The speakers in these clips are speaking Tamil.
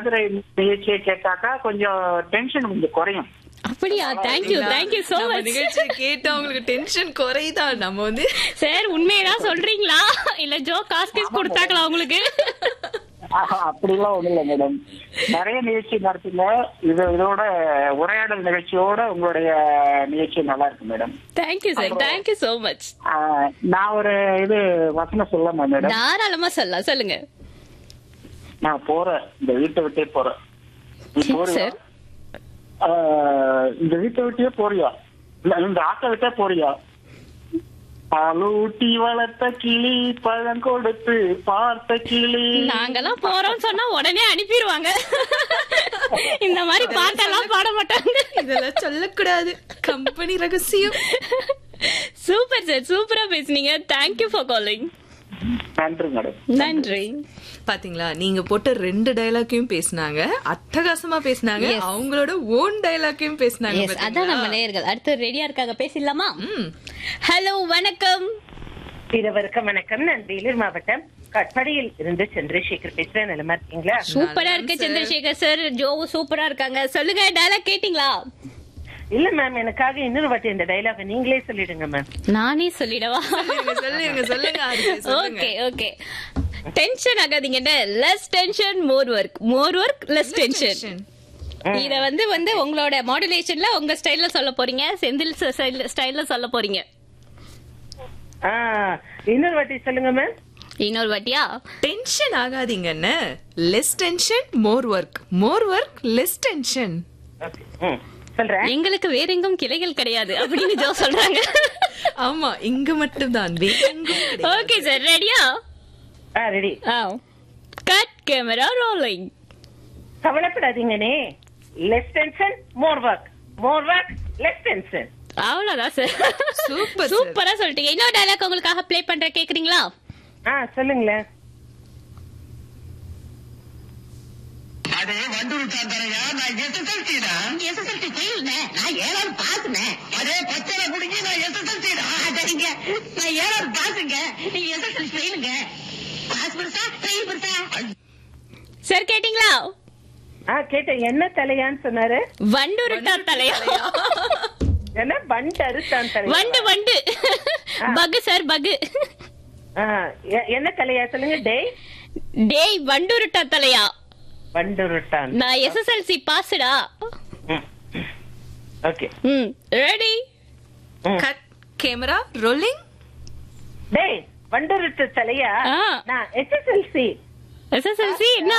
மயிலாடுதுறை நிகழ்ச்சியை கேட்டாக்கா கொஞ்சம் டென்ஷன் கொஞ்சம் குறையும் அப்படியா தேங்க்யூ தேங்க்யூ சோ நம்ம மச் நிகழ்ச்சியை கேட்டு அவங்களுக்கு டென்ஷன் குறையுதா நம்ம வந்து சார் உண்மையதான் சொல்றீங்களா இல்ல ஜோ காஸ்டிஸ் கொடுத்தாங்களா உங்களுக்கு ஆஹா, அப்படிலாம் ஒண்ணும் இல்லை மேடம் நிறைய நிகழ்ச்சி நடத்துங்க இது இதோட உரையாடல் நிகழ்ச்சியோட உங்களுடைய நிகழ்ச்சி நல்லா இருக்கு madam thank you sir thank you so much ah, நான் ஒரு இது வசனம் சொல்லமா மேடம் தாராளமா சொல்லலாம் சொல்லுங்க நான் போறேன் இந்த வீட்டை விட்டே போறேன் நீ போறியா சார். ஆஹ், இந்த வீட்டை விட்டே போறியா இல்ல இந்த ஆட்டை விட்டே போறியா பாலூட்டி வளர்த்த கிளி பழம் கொடுத்து பார்த்த கிளி நாங்கெல்லாம் போறோம்னு சொன்னா உடனே அனுப்பிடுவாங்க இந்த மாதிரி பாட்டெல்லாம் பாட மாட்டாங்க இதெல்லாம் சொல்லக்கூடாது கம்பெனி ரகசியம் சூப்பர் சார் சூப்பரா பேசுனீங்க தேங்க்யூ ஃபார் காலிங் நன்றி மேடம் நன்றி பாத்தீங்களா நீங்க போட்ட ரெண்டு டயலாக்கையும் பேசினாங்க அட்டகாசமா பேசினாங்க Yes. அவங்களோட ஓன் டயலாக்கையும் பேசினாங்க எஸ் அதான் நம்ம நேயர்கள் அடுத்து ரெடியா இருக்காங்க பேசிடலாமா ஹலோ வணக்கம் இருவருக்கும் வணக்கம் நான் வேலூர் மாவட்டம் கட்படியில் இருந்து சந்திரசேகர் பேசுறேன் நிலமா இருக்கீங்களா சூப்பரா இருக்கு சந்திரசேகர் சார் ஜோவும் சூப்பரா இருக்காங்க சொல்லுங்க டயலாக் கேட்டிங்களா இல்ல மேம் எனக்காக இன்னொரு வாட்டி இந்த டைலாக் நீங்களே சொல்லிடுங்க மேம் நானே சொல்லிடவா சொல்லுங்க சொல்லுங்க சொல்லுங்க ஆர்ஜே, சொல்லுங்க ஓகே ஓகே டென்ஷன் ஆகாதீங்க less tension more work more work less tension இத வந்து வந்து உங்களோட மாடுலேஷன்ல உங்க ஸ்டைல்ல சொல்ல போறீங்க செந்தில் ஸ்டைல்ல சொல்ல போறீங்க ஆ, இன்னொரு வாட்டி சொல்லுங்க மேம் இன்னொரு வாட்டியா டென்ஷன் ஆகாதீங்கன்னு less tension more work more work less tension Okay. ம், சொல்றேன் எங்களுக்கு வேற எங்கும் கிளைகள் கிடையாது அப்படின்னு ஜோ சொல்றாங்க ஆமா இங்க மட்டும் தான் ஓகே சார் ரெடியா ஆ ரெடி கட் கேமரா ரோலிங் கவலைப்படாதீங்கனே less tension more work more work less tension அவ்வளவுதான் சார் Super, sir. சூப்பரா சொல்லிட்டீங்க இன்னொரு டயலாக் உங்களுக்காக ப்ளே பண்ற கேக்குறீங்களா ஆ சொல்லுங்களேன் அடே வண்டூருட்டான் தரையா நான் எஸ்எஸ்எல்சிடா எஸ்எஸ்எல்சி ஃபெயில்னே நான் ஏழாவது பாஸ்னே அடே பச்சளை குடிங்க நான் எஸ்எஸ்எல்சிடா சரிங்க நான் ஏழாவது பாஸுங்க நீங்க எஸ்எஸ்எல்சி ஃபெயிலுங்க பாஸ் பெருசா ஃபெயில் பெருசா சார் கேட்டீங்களா ஆ கேட்டேன் என்ன தலையான்னு சொன்னாரு வண்டுருட்டா தலையா என்ன வண்டு அறுத்தான் தலையா வண்டு வண்டு பகு சார் பகு ஆ, எ- என்ன தலையா சொல்லுங்க டேய் டேய் வண்டுருட்டா தலையா வண்டுருட்டான் நான் எஸ்எஸ்எல்சி பாஸ்டா ஓகே ம் ரெடி கட் கேமரா ரோலிங் டேய் வண்டுருட்டு தலையா ஆ. நான் எஸ்எஸ்எல்சி எஸ்எஸ்எல்சி என்ன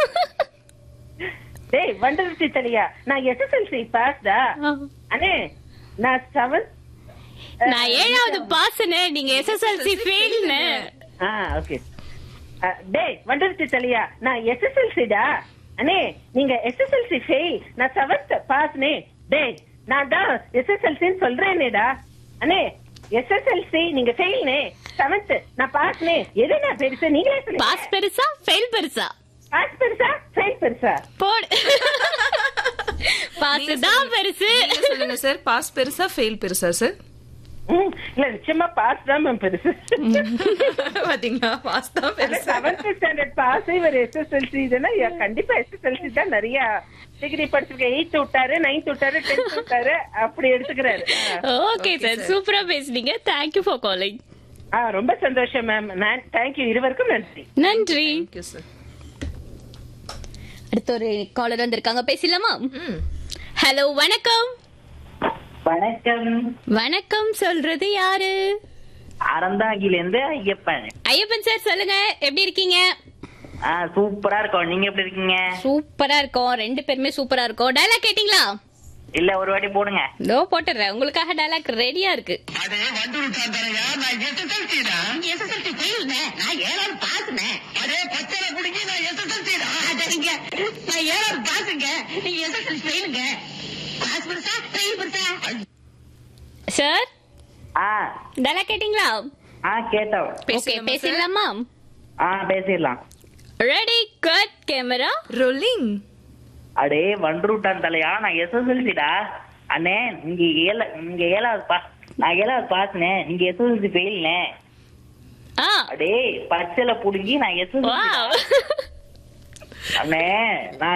டேய் வண்டுருட்டு தலையா நான் எஸ்எஸ்எல்சி பாஸ்டா அண்ணே நான் செவன்த் நான் ஏழாவது பாஸ்னு நீங்க எஸ்எஸ்எல்சி ஃபெயில்னு ஆ ஓகே டேய் வண்டுருட்டு தலையா நான் எஸ்எஸ்எல்சிடா அண்ணே நீங்க எஸ்எஸ்எல்சி ஃபெயில் நான் செவன்த் பாஸ்னே டேய் நான் தான் எஸ்எஸ்எல்சின்னு சொல்றேனேடா அண்ணே எஸ்எஸ்எல்சி நீங்க ஃபெயில்னே செவன்த் நான் பாஸ்னே எது நான் பெருசு நீங்களே சொல்லுங்க பாஸ் பெருசா ஃபெயில் பெருசா பாஸ் பெருசா ஃபெயில் பெருசா போடு பாஸ் தான் பெருசு நீங்க சொல்லுங்க சார் பாஸ் பெருசா ஃபெயில் பெருசா சார் ம், இல்ல நிச்சயமா பாஸ் தான் மேம் பெருசு பாத்தீங்களா பாஸ் தான் பெருசா செவன்த் ஸ்டாண்டர்ட் பாஸ் இவர் எஸ்எஸ்எல்சி இதுன்னா யா, கண்டிப்பா எஸ்எஸ்எல்சி தான் நிறைய டிகிரி படிச்சிருக்கேன் எயித் விட்டாரு நைன்த் விட்டாரு டென்த் விட்டாரு அப்படி எடுத்துக்கிறாரு ஓகே சார் சூப்பரா பேசுனீங்க தேங்க்யூ ஃபார் காலிங் ஆ, ரொம்ப சந்தோஷம் மேம் நான் தேங்க்யூ இருவருக்கும் நன்றி நன்றி தேங்க்யூ சார் அடுத்த ஒரு காலர் வந்திருக்காங்க பேசலாமா ம் ஹலோ வணக்கம் வணக்கம் வணக்கம் சொல்றது யாரு அறந்தாங்கில இருந்து ஐயப்பன் ஐயப்பன் சார் சொல்லுங்க எப்படி இருக்கீங்க ஆ சூப்பரா இருக்கும் நீங்க எப்படி இருக்கீங்க சூப்பரா இருக்கோம் ரெண்டு பேருமே சூப்பரா இருக்கோம் டயலாக் கேட்டிங்களா இல்ல ஒரு வாட்டி போடுங்க இதோ போட்டுறேன் உங்களுக்காக டயலாக் ரெடியா இருக்கு அடே வண்டூருட்டான் தரையா நான் எஸ்எஸ்எல்சிடா எஸ்எஸ்எல்சி ஃபெயில்னே நான் ஏழாவது பாஸ்னே அடே பச்சளை குடிங்க நான் எஸ்எஸ்எல்சிடா சரிங்க நான் ஏழாவது பாஸுங்க நீங்க எஸ்எஸ்எல்சி ஃபெயிலுங்க பாஸ் பெருசா ஃபெயில் பெருசா சார் ஆ டயலாக் கேட்டிங்களா ஆ கேட்டோம் ஓகே பேசிடலாமா ஆ பேசிடலாம் ரெடி கட் கேமரா ரோலிங் அடே வண்டூட்டான் தலையா நான் எஸ்எஸ்எல்சிடா அண்ணே நீங்க ஏழ நீங்க ஏழாவது பா நான் ஏழாவது பாஸ்னே நீங்க எஸ்எஸ்எல்சி ஃபெயில்னே ஆ அடே பச்சளை புடுங்கி நான் எஸ்எஸ்எல்சி வாவ் அண்ணே நான்